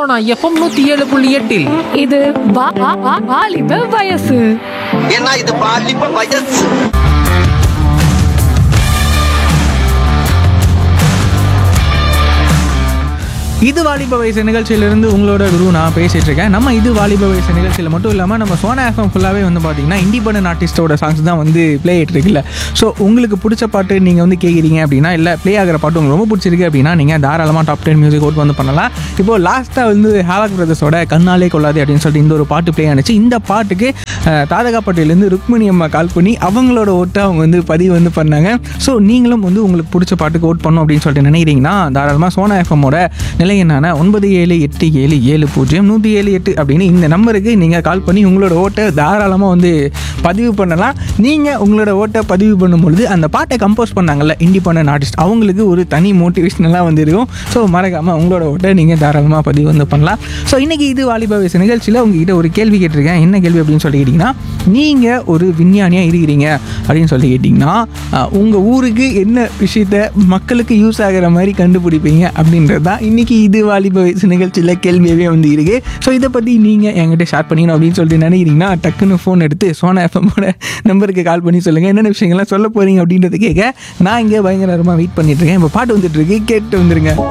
Sona FM நூத்தி ஏழு புள்ளி எட்டில் இது வா- வா- வா- வாலிப வயசு ஏன்னா இது பாலிப்ப வயசு இது வாலிப வயசு நிகழ்ச்சியிலிருந்து உங்களோட குரு நான் பேசிட்டு இருக்கேன் நம்ம இது வாலிப வயசு நிகழ்ச்சியில் மட்டும் இல்லாமல் நம்ம சோனா எஃப்எம் ஃபுல்லாகவே வந்து பார்த்தீங்கன்னா இண்டிபெண்டன்ட் ஆர்டிஸ்டோட சாங்ஸ் தான் வந்து ப்ளே ஆகிட்டு இருக்குல்ல ஸோ உங்களுக்கு பிடிச்ச பாட்டு நீங்கள் வந்து கேட்குறீங்க அப்படின்னா இல்லை ப்ளே ஆகிற பாட்டு உங்களுக்கு ரொம்ப பிடிச்சிருக்கு அப்படின்னா நீங்கள் தாராளமாக டாப் டென் மியூசிக் ஓட் வந்து பண்ணலாம் இப்போ லாஸ்ட்டாக வந்து ஹேவக் பிரதர்ஸோட கண்ணாலே கொள்ளாது அப்படின்னு சொல்லிட்டு இந்த ஒரு பாட்டு ப்ளே ஆனிச்சு இந்த பாட்டுக்கு அஹ், தாதகாப்பட்டியிலேருந்து ருக்மிணி அம்மா கால் பண்ணி அவங்களோட ஓட்டை அவங்க வந்து பதிவு வந்து பண்ணாங்க ஸோ நீங்களும் வந்து உங்களுக்கு பிடிச்ச பாட்டுக்கு ஓட் பண்ணணும் அப்படின்னு சொல்லிட்டு நினைக்கிறீங்கன்னா தாராளமாக சோனா எஃப்எம்மோட நிலை என்னான ஒன்பது ஏழு எட்டு ஏழு ஏழு பூஜ்ஜியம் நூற்றி ஏழு எட்டு அப்படின்னு இந்த நம்பருக்கு நீங்கள் கால் பண்ணி உங்களோட ஓட்டை தாராளமாக வந்து பதிவு பண்ணலாம் நீங்கள் உங்களோட ஓட்டை பதிவு பண்ணும்பொழுது அந்த பாட்டை கம்போஸ் பண்ணாங்கல்ல இண்டிபெண்டன்ட் ஆர்டிஸ்ட் அவங்களுக்கு ஒரு தனி மோட்டிவேஷனலாக வந்து இருக்கும் ஸோ மறக்காமல் உங்களோட ஓட்டை நீங்கள் தாராளமாக பதிவு வந்து பண்ணலாம் ஸோ இன்றைக்கி இது வாலிப வயசு நிகழ்ச்சியில் உங்ககிட்ட ஒரு கேள்வி கேட்டிருக்கேன் என்ன கேள்வி அப்படின்னு சொல்லி கேட்டிங்கன்னா நீங்கள் ஒரு விஞ்ஞானியாக இருக்கிறீங்க அப்படின்னு சொல்லி கேட்டிங்கன்னா உங்கள் ஊருக்கு என்ன விஷயத்த மக்களுக்கு யூஸ் ஆகிற மாதிரி கண்டுபிடிப்பீங்க அப்படின்றது தான் இன்றைக்கி இது வாலிப வயசு நிகழ்ச்சியில் கேள்வியாகவே வந்து இருக்குது ஸோ இதை பற்றி நீங்கள் என்கிட்ட ஷேர் பண்ணிக்கணும் அப்படின்னு சொல்லிட்டு நினைக்கிறீங்கன்னா டக்குன்னு ஃபோன் எடுத்து சோனா எஃப்எம்மோட நம்பருக்கு கால் பண்ணி சொல்லுங்கள் என்னென்ன விஷயங்கள்லாம் சொல்ல போகிறீங்க அப்படின்றது கேட்க நான் இங்கே பயங்கர நேரமாக வெயிட் பண்ணிட்டு இருக்கேன் இப்போ பாட்டு வந்துட்டு இருக்கு கேட்டு வந்துருங்க